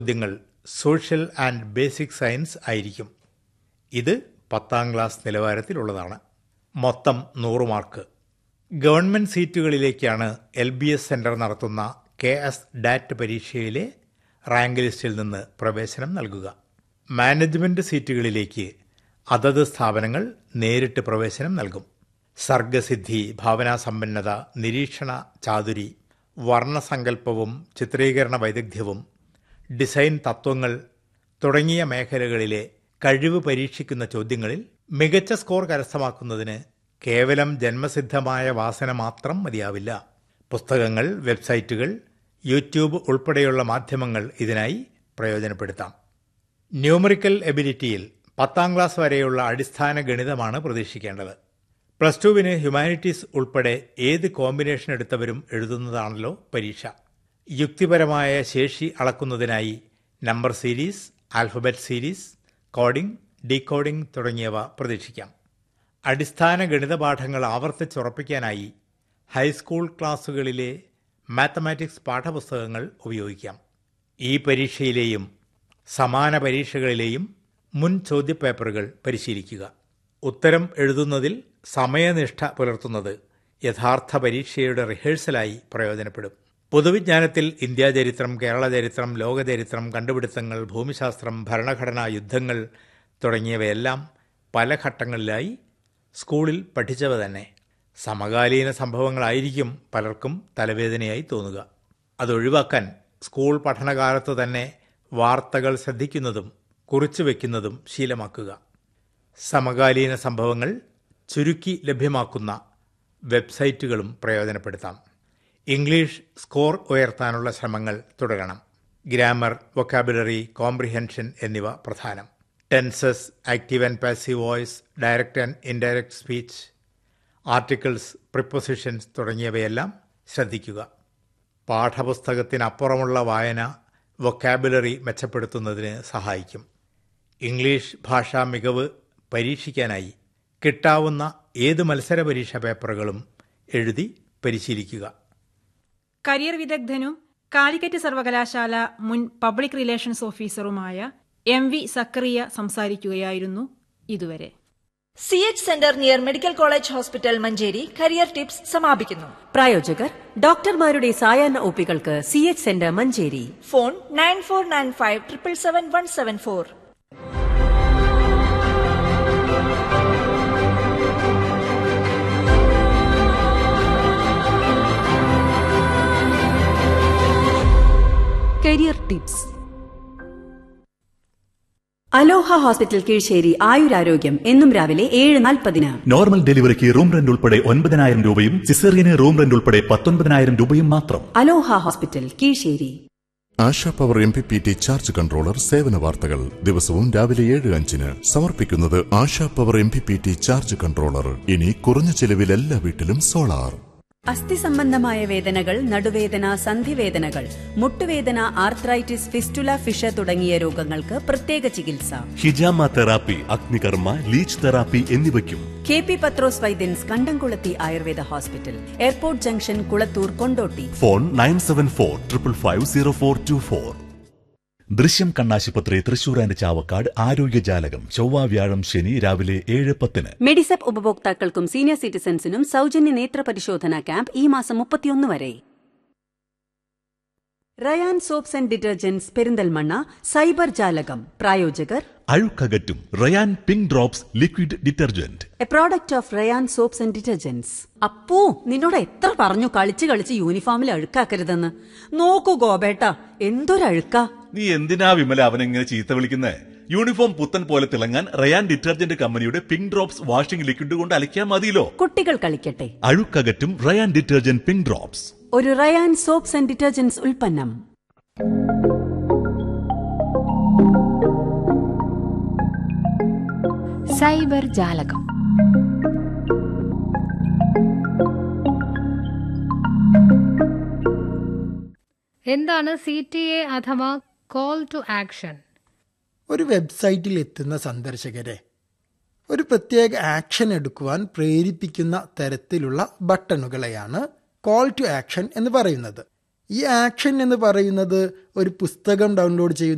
ചോദ്യങ്ങൾ social and basic science ആയിരിക്കും ഇത് പത്താം ക്ലാസ് നിലവാരത്തിലുള്ളതാണ് മൊത്തം നൂറ് മാർക്ക് ഗവൺമെന്റ് സീറ്റുകളിലേക്കാണ് എൽ ബി എസ് സെന്റർ നടത്തുന്ന കെ എസ് ഡാറ്റ് പരീക്ഷയിലെ റാങ്ക് ലിസ്റ്റിൽ നിന്ന് പ്രവേശനം നൽകുക മാനേജ്മെന്റ് സീറ്റുകളിലേക്ക് അതത് സ്ഥാപനങ്ങൾ നേരിട്ട് പ്രവേശനം നൽകും സർഗസിദ്ധി ഭാവനാസമ്പന്നത നിരീക്ഷണ ചാതുരി വർണ്ണസങ്കല്പവും ചിത്രീകരണ വൈദഗ്ധ്യവും ഡിസൈൻ തത്വങ്ങൾ തുടങ്ങിയ മേഖലകളിലെ കഴിവ് പരീക്ഷിക്കുന്ന ചോദ്യങ്ങളിൽ മികച്ച സ്കോർ കരസ്ഥമാക്കുന്നതിന് കേവലം ജന്മസിദ്ധമായ വാസന മാത്രം മതിയാവില്ല പുസ്തകങ്ങൾ വെബ്സൈറ്റുകൾ യൂട്യൂബ് ഉൾപ്പെടെയുള്ള മാധ്യമങ്ങൾ ഇതിനായി പ്രയോജനപ്പെടുത്താം ന്യൂമറിക്കൽ എബിലിറ്റിയിൽ പത്താം ക്ലാസ് വരെയുള്ള അടിസ്ഥാന ഗണിതമാണ് പ്രതീക്ഷിക്കേണ്ടത് പ്ലസ് ടുവിന് ഹ്യൂമാനിറ്റീസ് ഉൾപ്പെടെ ഏത് കോമ്പിനേഷൻ എടുത്തവരും എഴുതുന്നതാണല്ലോ പരീക്ഷ യുക്തിപരമായ ശേഷി അളക്കുന്നതിനായി number series alphabet series coding decoding തുടങ്ങിയവ പ്രതീക്ഷിക്കാം അടിസ്ഥാന ഗണിത പാഠങ്ങൾ ആവർത്തിച്ചുറപ്പിക്കാനായി ഹൈസ്കൂൾ ക്ലാസുകളിലെ മാത്തമാറ്റിക്സ് പാഠപുസ്തകങ്ങൾ ഉപയോഗിക്കാം ഈ പരീക്ഷയിലെയും സമാന പരീക്ഷകളിലെയും മുൻ ചോദ്യപേപ്പറുകൾ പരിശീലിക്കുക ഉത്തരം എഴുതുന്നതിൽ സമയനിഷ്ഠ പുലർത്തുന്നത് യഥാർത്ഥ പരീക്ഷയുടെ റിഹേഴ്സലായി പ്രയോജനപ്പെടും പൊതുവിജ്ഞാനത്തിൽ ഇന്ത്യാ ചരിത്രം കേരള ചരിത്രം ലോകചരിത്രം കണ്ടുപിടുത്തങ്ങൾ ഭൂമിശാസ്ത്രം ഭരണഘടനാ യുദ്ധങ്ങൾ തുടങ്ങിയവയെല്ലാം പല ഘട്ടങ്ങളിലായി സ്കൂളിൽ പഠിച്ചവ തന്നെ സമകാലീന സംഭവങ്ങളായിരിക്കും പലർക്കും തലവേദനയായി തോന്നുക അതൊഴിവാക്കാൻ സ്കൂൾ പഠനകാലത്ത് തന്നെ വാർത്തകൾ ശ്രദ്ധിക്കുന്നതും കുറിച്ചു വയ്ക്കുന്നതും ശീലമാക്കുക സമകാലീന സംഭവങ്ങൾ ചുരുക്കി ലഭ്യമാക്കുന്ന വെബ്സൈറ്റുകളും പ്രയോജനപ്പെടുത്താം ഇംഗ്ലീഷ് സ്കോർ ഉയർത്താനുള്ള ശ്രമങ്ങൾ തുടരണം ഗ്രാമർ വൊക്കാബുലറി കോംപ്രിഹെൻഷൻ എന്നിവ പ്രധാനം tenses active and passive voice direct and indirect speech articles prepositions തുടങ്ങിയവയെല്ലാം ശ്രദ്ധിക്കുക പാഠപുസ്തകത്തിനപ്പുറമുള്ള വായന വൊക്കാബുലറി മെച്ചപ്പെടുത്തുന്നതിന് സഹായിക്കും ഇംഗ്ലീഷ് ഭാഷാ മികവ് പരീക്ഷിക്കാനായി കിട്ടാവുന്ന ഏത് മത്സര പരീക്ഷാ പേപ്പറുകളും എഴുതി പരിശീലിക്കുക കരിയർ വിദഗ്ധനും കാലിക്കറ്റ് സർവകലാശാല മുൻ പബ്ലിക് റിലേഷൻസ് ഓഫീസറുമായ എം വി സക്കറിയ സംസാരിക്കുകയായിരുന്നു ഇതുവരെ C H centre near medical college hospital Manjeri career tips സമാപിക്കുന്നു പ്രായോജകർ ഡോക്ടർമാരുടെ സായാഹ്ന ഒപ്പികൾക്ക് C H centre Manjeri phone nine four nine five triple seven one seven four career tips Aloha hospital Keezhissery ആയുരാരോഗ്യം എന്നും രാവിലെ ഏഴ് നാൽപ്പതിന് നോർമൽ ഡെലിവറിക്ക് റൂം റെന്റ് ഉൾപ്പെടെ ഒൻപതിനായിരം രൂപയും സിസേറിയന് റൂം റെന്റ് ഉൾപ്പെടെ പത്തൊൻപതിനായിരം രൂപയും മാത്രം Aloha hospital Keezhissery Asha power M P P T charge controller സേവന വാർത്തകൾ ദിവസവും രാവിലെ ഏഴ് അഞ്ചിന് സമർപ്പിക്കുന്നത് Asha power M P P T charge controller ഇനി കുറഞ്ഞ ചെലവിൽ എല്ലാ വീട്ടിലും സോളാർ അസ്ഥി സംബന്ധമായ വേദനകൾ നടുവേദന സന്ധിവേദനകൾ മുട്ടുവേദന ആർത്രൈറ്റിസ് ഫിസ്റ്റുല ഫിഷ തുടങ്ങിയ രോഗങ്ങൾക്ക് പ്രത്യേക ചികിത്സ ഹിജാമ തെറാപ്പി അഗ്നികർമ്മ ലീച്ച് തെറാപ്പി എന്നിവയ്ക്കും കെ പി പത്രോസ് വൈദ്യൻസ് Kandamkulathy Ayurveda hospital airport junction Kulathur Kondotty phone nine seven four triple five zero four two four Drishyam കണ്ണാശുപത്രി തൃശൂർ ആൻഡ് ചാവക്കാട് ആരോഗ്യജാലകം ചൊവ്വ വ്യാഴം ശനി രാവിലെ ഏഴ് പത്തിന് മെഡിസെപ്പ് ഉപഭോക്താക്കൾക്കും സീനിയർ സിറ്റിസൺസിനും സൗജന്യ നേത്ര പരിശോധന ക്യാമ്പ് ഈ മാസം മുപ്പത്തിയൊന്ന് വരെ Rayan soaps and detergents Perinthalmanna cyber Jalakam പ്രായോജകർ അഴുക്കകറ്റും Rayan pink drops liquid detergent a product of Rayan soaps and detergents Appu നിന്നോട് എത്ര പറഞ്ഞു കളിച്ച് കളിച്ച് യൂണിഫോമിൽ അഴുക്കാക്കരുതെന്ന് നോക്കൂ ഗോപേട്ട എന്തൊരഴുക്കാ നീ എന്തിനാ വിമല അവനെങ്ങനെ ചീത്ത വിളിക്കുന്നേ യൂണിഫോം പുത്തൻ പോലെ തിളങ്ങാൻ റയാൻ ഡിറ്റർജന്റ് കമ്പനിയുടെ പിങ്ക് ഡ്രോപ്സ് വാഷിംഗ് ലിക്വിഡ് കൊണ്ട് അലക്കിയാൽ മതിയല്ലോ കുട്ടികൾ കളിക്കട്ടെ അഴുക്കകറ്റും റയാൻ ഡിറ്റർജന്റ് പിങ്ക് ഡ്രോപ്സ് ഒരു റയാൻ സോപ്സ് ആൻഡ് ഡിറ്റർജന്റ്സ് ഉൽപ്പന്നം സൈബർ ജാലകം എന്താണ് സി ടി എ അഥവാ കോൾ ടു ആക്ഷൻ ഒരു വെബ്സൈറ്റിൽ എത്തുന്ന സന്ദർശകരെ ഒരു പ്രത്യേക ആക്ഷൻ എടുക്കുവാൻ പ്രേരിപ്പിക്കുന്ന തരത്തിലുള്ള ബട്ടണുകളെയാണ് കോൾ ടു ആക്ഷൻ എന്ന് പറയുന്നത് ഈ ആക്ഷൻ എന്ന് പറയുന്നത് ഒരു പുസ്തകം ഡൗൺലോഡ് ചെയ്യുന്ന